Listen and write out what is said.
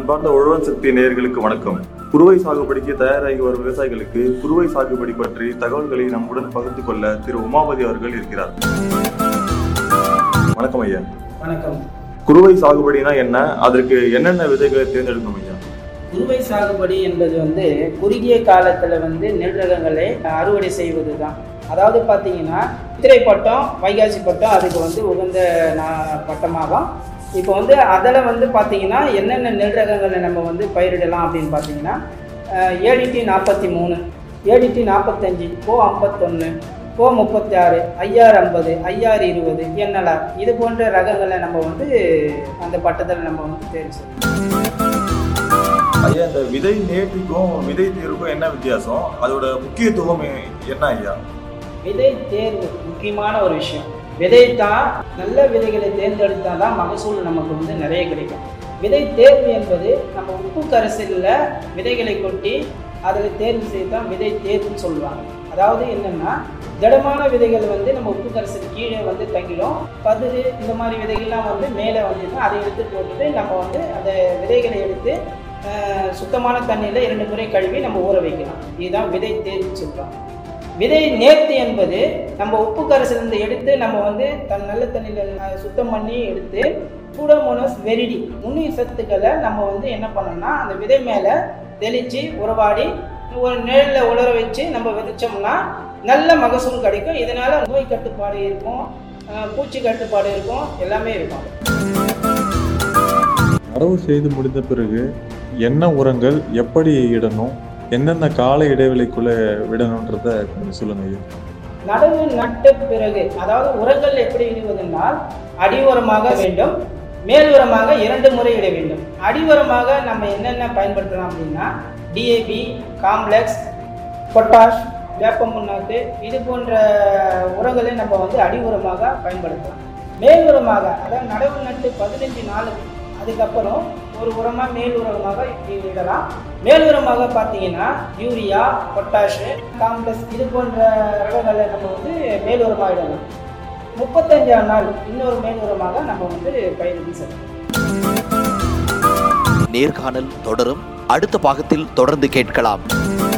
அன்பார்ந்த உழவன் சக்தி நேயர்களுக்கு வணக்கம் குறுவை சாகுபடிக்கு தயாராகி வரும் விவசாயிகளுக்கு குறுவை சாகுபடி பற்றி தகவல்களை நம்முடன் பகிர்ந்து கொள்ள திரு உமாபதி அவர்கள் இருக்கிறார் வணக்கம் ஐயா வணக்கம் குறுவை சாகுபடினா என்ன அதற்கு என்னென்ன விதைகளை தேர்ந்தெடுக்கணும் ஐயா குறுவை சாகுபடி என்பது வந்து குறுகிய காலத்தில் வந்து நெல் ரகங்களை அறுவடை செய்வது தான் அதாவது பார்த்தீங்கன்னா சித்திரை பட்டம் வைகாசி பட்டம் அதுக்கு வந்து உகந்த நா- பட்டமாகும் இப்போ வந்து அதில் வந்து பார்த்தீங்கன்னா என்னென்ன நெல் ரகங்களை நம்ம வந்து பயிரிடலாம் அப்படின்னு பார்த்தீங்கன்னா ஏடிடி நாற்பத்தி மூணு ஏடிடி நாற்பத்தஞ்சு கோ ஐம்பத்தொன்று கோ முப்பத்தி ஆறு ஐஆர் ஐம்பது ஐஆர் இருபது என்எல்ஆர் இது போன்ற ரகங்களை நம்ம வந்து அந்த பட்டத்தில் நம்ம வந்து தேர்வு செய்யணும் ஐயா இந்த விதை நேர்த்திக்கும் விதை தேர்வுக்கும் என்ன வித்தியாசம் அதோட முக்கியத்துவம் எ- என்ன ஐயா விதை தேர்வு முக்கியமான ஒரு விஷயம் விதை தான் நல்ல விதைகளை தேர்ந்தெடுத்தால் தான் மகசூல் நமக்கு வந்து நிறைய கிடைக்கும் விதை தேர்வு என்பது நம்ம உப்பு கரைசலில் விதைகளை கொட்டி அதில் தேர்வு செய்து தான் விதை தேர்வுன்னு சொல்லுவாங்க அதாவது என்னென்னா திடமான விதைகள் வந்து நம்ம உப்பு கரைசல் கீழே வந்து தங்கிடும் பதிரு இந்த மாதிரி விதைகள்லாம் வந்து மேலே வந்துடும் அதை எடுத்து போட்டுட்டு நம்ம வந்து அந்த விதைகளை எடுத்து அஹ், சுத்தமான தண்ணியில் இரண்டு முறை கழுவி நம்ம ஊற வைக்கலாம் இதுதான் விதை தேர்வு சொல்கிறாங்க விதை நேர்த்தி என்பது நம்ம உப்பு கரைசலிருந்து எடுத்து நம்ம வந்து தன் நல்ல தண்ணியில் சுத்தம் பண்ணி எடுத்து சூடோமோனஸ் வெரிடி நுண்ணுயிர் சத்துக்களை நம்ம வந்து என்ன பண்ணோம்னா அந்த விதை மேலே தெளித்து உறவாடி ஒரு நிழலில் உலர வச்சு நம்ம விதைச்சோம்னா நல்ல மகசூல் கிடைக்கும் இதனால் நோய் கட்டுப்பாடு இருக்கும் அஹ் பூச்சி கட்டுப்பாடு இருக்கும் எல்லாமே இருக்கும் நடவு செய்து முடிந்த பிறகு என்ன உரங்கள் எப்படி இடணும் எந்தெந்த கால இடைவெளிக்குள்ள விடணுன்றத கொஞ்சம் சொல்லுங்க ஐயா நடவு நட்ட பிறகு அதாவது உரங்கள் எப்படி இடுவதென்றால் அடி உரமாக வேண்டும் மேல் உரமாக இரண்டு முறை இட வேண்டும் அடி உரமாக நம்ம என்னென்ன பயன்படுத்தலாம் அப்படின்னா டிஏபி காம்ப்ளெக்ஸ் பொட்டாஷ் வேப்ப முன்னாக்கு இது போன்ற உரங்களை நம்ம வந்து அடி உரமாக பயன்படுத்தலாம் மேல் உரமாக அதாவது நடவு நட்டு பதினஞ்சு நாள் அதுக்கப்புறம் ஒரு உரமாக மேல் உரமாக இடலாம் மேல் உரமாக பார்த்தீங்கன்னா யூரியா பொட்டாஷு காம்ப்ளெக்ஸ் இது போன்ற ரகங்களை நம்ம வந்து மேல் உரமாக இடலாம் முப்பத்தஞ்சாம் நாள் இன்னொரு மேல் உரமாக நம்ம வந்து பயிரிட்டு செல்லலாம் நேர்காணல் தொடரும் அடுத்த பாகத்தில் தொடர்ந்து கேட்கலாம்